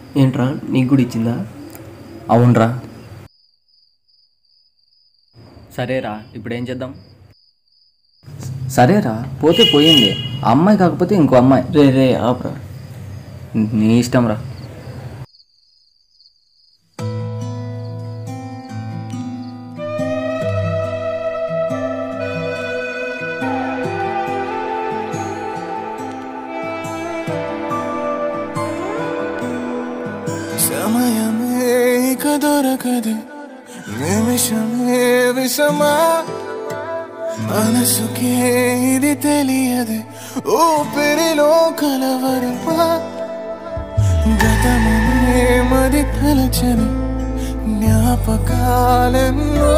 ఏంట్రా నీకు కూడా ఇచ్చిందా అవునరా సరేరా ఇప్పుడు ఏం చేద్దాం సరేరా పోతే పోయింది ఆ అమ్మాయి కాకపోతే ఇంకో అమ్మాయి రే రే ఆపరా నీ ఇష్టం రా సమయమే ఇక దొరకదే నిమిషమే విషమా మనసుకే ఇది తెలియదే ఊపిరిలో కలవరమా గతమునే మది తలచని జ్ఞాపకాలెన్నో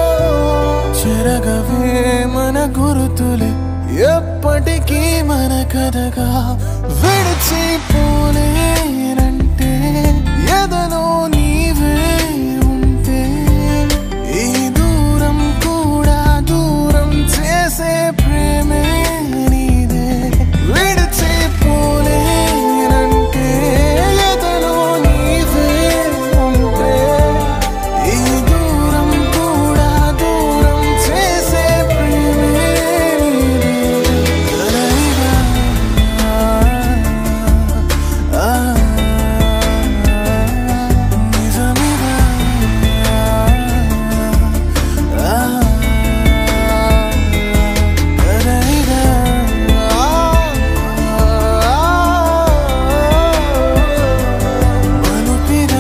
చెరగవే మన గురుతులే ఎప్పటికీ మన కథగా విడిచిపోలేనంటే ఎదలో నీవే ఉంటే ఈ దూరం కూడా దూరం చేసే ప్రేమే నీదే విడిచిపోలేనంటే ఎదలో నీవే ఉంటే ఈ దూరం కూడా దూరం చేసే ప్రేమే నీదే కలయిగా ఆ నిజమిగా ఆ కలయిగా మనుపిగా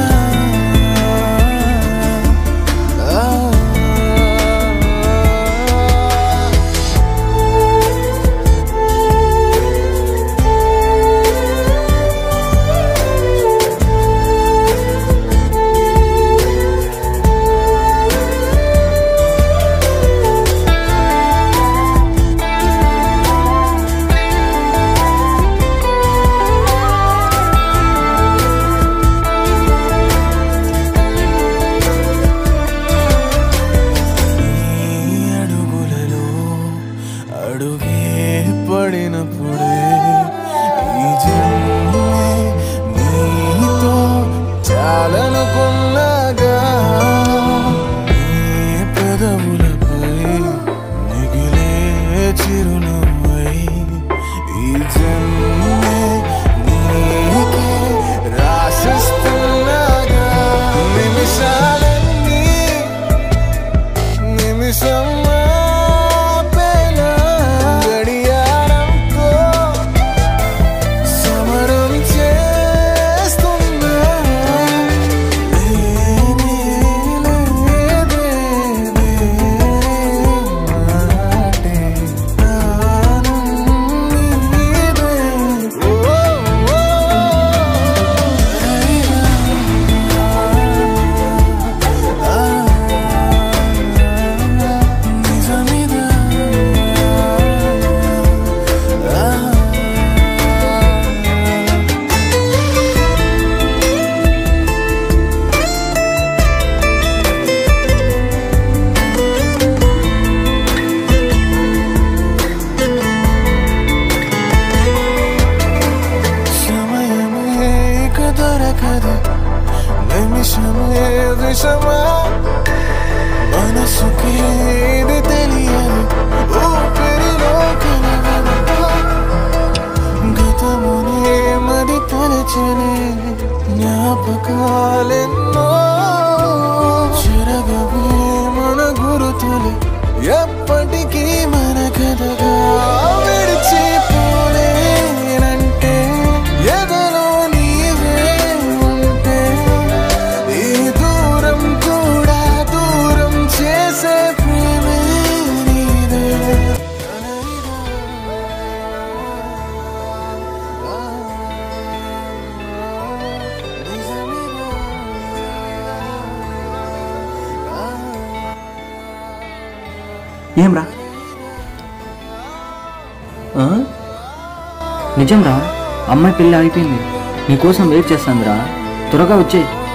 నీ అడుగులలో అడుగే పడినప్పుడే ఈ జన్మే నీతో చాలనుకున్నాగా నీ పెదవులపై మిగిలే చిరునవ్వై ఈ జన్మే నీకే రాసిస్తున్నాగా నిమిషాలన్నీ నిమిషం ఆపేలా గడియారంతో సమరం చేస్తున్నా లేనే లేదే మాటే ప్రాణం నీదే ఓ ఓ నిజమిదా సమయమే ఇక దొరకదు నిమిషమే విషమా మనసుకి ఇది తెలియదు ఊపిరిలో కలగదు గతమునే మది తలచనే జ్ఞాపకాలెన్నో చెరగవే మన గురుతులు ఎప్పటికీ మన కథగా విడిచిపోలేనంటే ఎదలో నీవే ఉంటే ఈ దూరం కూడా దూరం చేసే ప్రేమే నీదే ఏం రా ఆ? నిజం రా అమ్మాయి పెళ్ళి అయిపోయింది నీకోసం వెయిట్ చేస్తాందిరా త్వరగా వచ్చేయ్